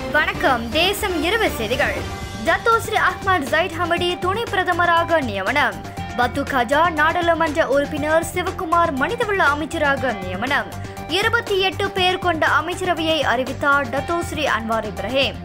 வணக்கம் தேசம் இரவு செய்திகள் ஜத்தோஸ்ரீ அஹ்மத் ஜைட் ஹமடி துணை பிரதமராக நியமனம் பத்து கஜா நாடாளுமன்ற உறுப்பினர் சிவகுமார் மனிதவள அமைச்சராக நியமனம் இருபத்தி எட்டு பேர் கொண்ட அமைச்சரவையை அறிவித்தார் டத்தோஸ்ரீ அன்வார் இப்ராஹிம்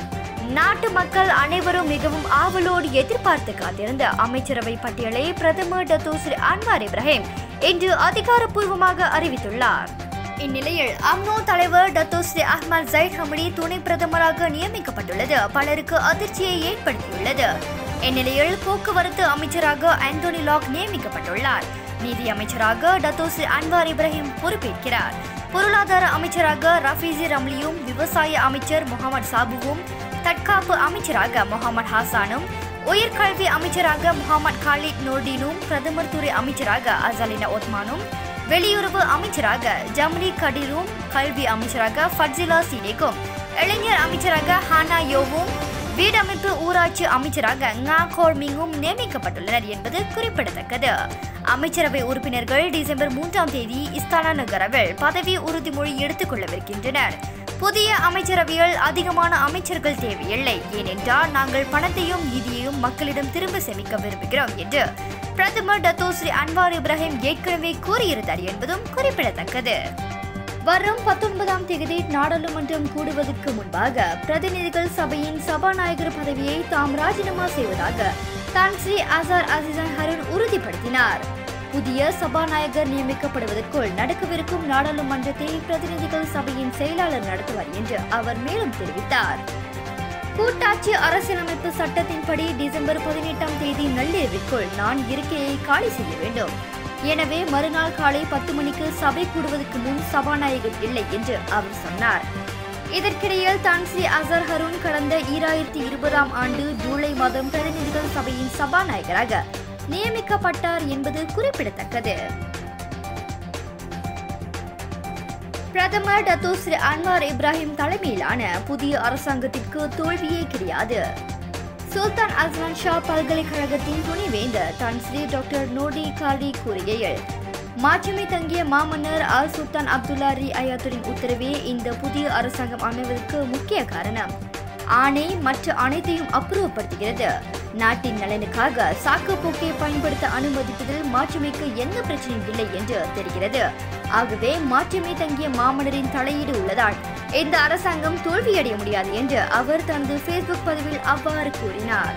நாட்டு மக்கள் அனைவரும் மிகவும் ஆவலோடு எதிர்பார்த்து காத்திருந்த அமைச்சரவை பட்டியலை பிரதமர் டத்தோஸ்ரீ அன்வார் இப்ராஹிம் இன்று அதிகாரப்பூர்வமாக அறிவித்துள்ளார் இந்நிலையில் அம்னோ தலைவர் டத்தோஸ்ரீ அஹ்மத் ஜைட் ஹமடி துணை பிரதமராக நியமிக்கப்பட்டுள்ளது பலருக்கு அதிர்ச்சியை ஏற்படுத்தியுள்ளது இந்நிலையில் போக்குவரத்து அமைச்சராக ஆந்தோனி லாக் நியமிக்கப்பட்டுள்ளார் நிதி அமைச்சராக டத்தோஸ்ரீ அன்வார் இப்ராஹிம் பொறுப்பேற்கிறார் பொருளாதார அமைச்சராக ரஃபீசி ரம்லியும் விவசாய அமைச்சர் முகமது சாபுவும் தற்காப்பு அமைச்சராக முகமது ஹாசானும் உயர்கல்வி அமைச்சராக முகமது காலித் நோர்டீனும் பிரதமர் துறை அமைச்சராக அசலினா ஒத்மானும் வெளியுறவு அமைச்சராக ஜம்ரி கடீரும் கல்வி அமைச்சராக ஃபட்சிலா சீனேக்கும் இளைஞர் அமைச்சராக ஹானா யோவும் வீடமைப்பு ஊராட்சி அமைச்சராக ngா கோர்மிங்கும் நியமிக்கப்பட்டுள்ளனர் என்பது குறிப்பிடத்தக்கது அமைச்சரவை உறுப்பினர்கள் டிசம்பர் மூன்றாம் தேதி இஸ்தானா நகரவில் பதவி உறுதிமொழி எடுத்துக் கொள்ளவிருக்கின்றனர் புதிய அமைச்சரவையில் அதிகமான அமைச்சர்கள் தேவையில்லை ஏனென்றால் நாங்கள் பணத்தையும் நிதியையும் மக்களிடம் திரும்ப சேமிக்க விரும்புகிறோம் என்று பிரதமர் டத்தோஸ்ரீ அன்வார் இப்ராஹிம் ஏற்கனவே கூறியிருந்தார் என்பதும் குறிப்பிடத்தக்கது வரும் பத்தொன்பதாம் தேதி நாடாளுமன்றம் கூடுவதற்கு முன்பாக பிரதிநிதிகள் சபையின் சபாநாயகர் பதவியை தாம் ராஜினாமா செய்வதாக தான் ஸ்ரீ அசார் அசிசன் ஹருன் உறுதிப்படுத்தினார் புதிய சபாநாயகர் நியமிக்கப்படுவதற்குள் நடக்கவிருக்கும் நாடாளுமன்றத்தை பிரதிநிதிகள் சபையின் செயலாளர் நடத்துவார் என்று அவர் மேலும் தெரிவித்தார் கூட்டாட்சி அரசியலமைப்பு சட்டத்தின்படி டிசம்பர் பதினெட்டாம் தேதி நள்ளிரவிற்குள் நான் இருக்கையை காலி செய்ய வேண்டும் எனவே மறுநாள் காலை பத்து மணிக்கு சபை கூடுவதற்கு முன் சபாநாயகர் இல்லை என்று அவர் சொன்னார் இதற்கிடையில் தான் ஸ்ரீ அசர் ஹருன் கடந்த ஈராயிரத்தி இருபதாம் ஆண்டு ஜூலை மாதம் பிரதிநிதிகள் சபையின் சபாநாயகராக நியமிக்கப்பட்டார் என்பது குறிப்பிடத்தக்கது பிரதமர் டத்தோஸ்ரீ அன்வார் இப்ராஹிம் தலைமையிலான புதிய அரசாங்கத்திற்கு தோல்வியே கிடையாது சுல்தான் அஸ்மான் ஷா பல்கலைக்கழகத்தின் துணைவேந்தர் தான் ஸ்ரீ டாக்டர் நோடி காலி கூறுகையில் மாற்றமை தங்கிய மாமன்னர் ஆல் சுல்தான் அப்துல்லா ரி அயாத்துரின் உத்தரவே இந்த புதிய அரசாங்கம் அமைவதற்கு முக்கிய காரணம் ஆணை மற்ற அனைத்தையும் அப்புறப்படுத்துகிறது நாட்டின் நலனுக்காக சாக்கு போக்கை பயன்படுத்த அனுமதிப்பதில் மாற்றமைக்கு எந்த பிரச்சனையும் இல்லை என்று தெரிகிறது ஆகவே மாற்றமே தங்கிய மாமன்னரின் தலையீடு உள்ளதால் இந்த அரசாங்கம் தோல்வியடைய முடியாது என்று அவர் தனது ஃபேஸ்புக் பதிவில் அவ்வாறு கூறினார்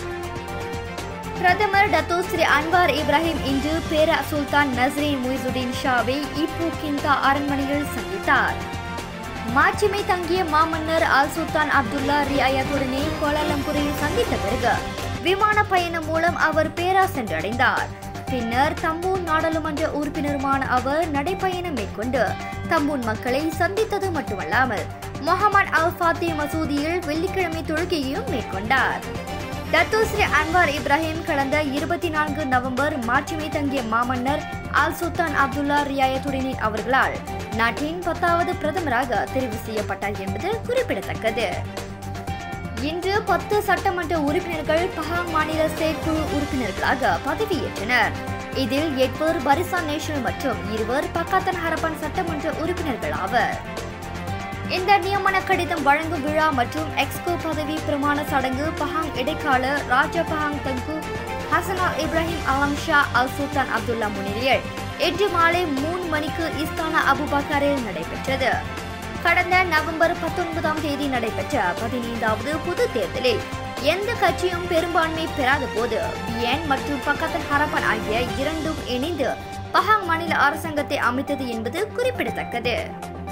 பிரதமர் டத்தோஸ்ரீ அன்வார் இப்ராஹிம் இன்று பேரா சுல்தான் நஸ்ரீன் முய்சுதீன் ஷாவை இப்போ கிந்தா அரண்மனையில் சந்தித்தார் மாட்சிமை தங்கிய மாமன்னர் ஆல் சுல்தான் அப்துல்லா ரியாயத்துடனே கோலாலம்பூரில் சந்தித்த பிறகு விமான பயணம் மூலம் அவர் பேரா சென்றடைந்தார் பின்னர் தம்பூன் நாடாளுமன்ற உறுப்பினருமான அவர் நடைப்பயணம் மேற்கொண்டு தம்பூன் மக்களை சந்தித்தது மட்டுமல்லாமல் முகமது அல் ஃபாத்தி மசூதியில் வெள்ளிக்கிழமை தொழுகையையும் மேற்கொண்டார் தத்தோஸ்ரீ அன்வார் இப்ராஹிம் கடந்த இருபத்தி நான்கு நவம்பர் மாட்சிமை தங்கிய மாமன்னர் அல் சுல்தான் அப்துல்லா ரியாயத்துடனே அவர்களால் நாட்டின் பத்தாவது பிரதமராக தெரிவு செய்யப்பட்டார் என்பது குறிப்பிடத்தக்கது இன்று பத்து சட்டமன்ற உறுப்பினர்கள் பஹாங் மாநில செயற்குழு உறுப்பினர்களாக பதவியேற்றனர் இதில் எட்வர் பரிசான் நேஷனல் மற்றும் இருவர் பக்காத்தன் ஹரப்பன் சட்டமன்ற உறுப்பினர்கள் ஆவர் இந்த நியமன கடிதம் வழங்கும் விழா மற்றும் எக்ஸ்கோ பதவி பிரமாண சடங்கு பஹாங் இடைக்கால ராஜா பஹாங் தங்கு ஹசனா இப்ராஹிம் அலம் ஷா அல் சுல்தான் அப்துல்லா முன்னிலையில் இன்று மாலை மூணு மணிக்கு இஸ்தானா அபுபக்கரில் நடைபெற்றது கடந்த நவம்பர் பத்தொன்பதாம் தேதி நடைபெற்ற பதினைந்தாவது பொது தேர்தலில் எந்த கட்சியும் பெரும்பான்மை பெறாத போது பிஎன் மற்றும் பக்கத்தன் ஹரப்பன் ஆகிய இரண்டும் இணைந்து பஹாங் மாநில அரசாங்கத்தை அமைத்தது என்பது குறிப்பிடத்தக்கது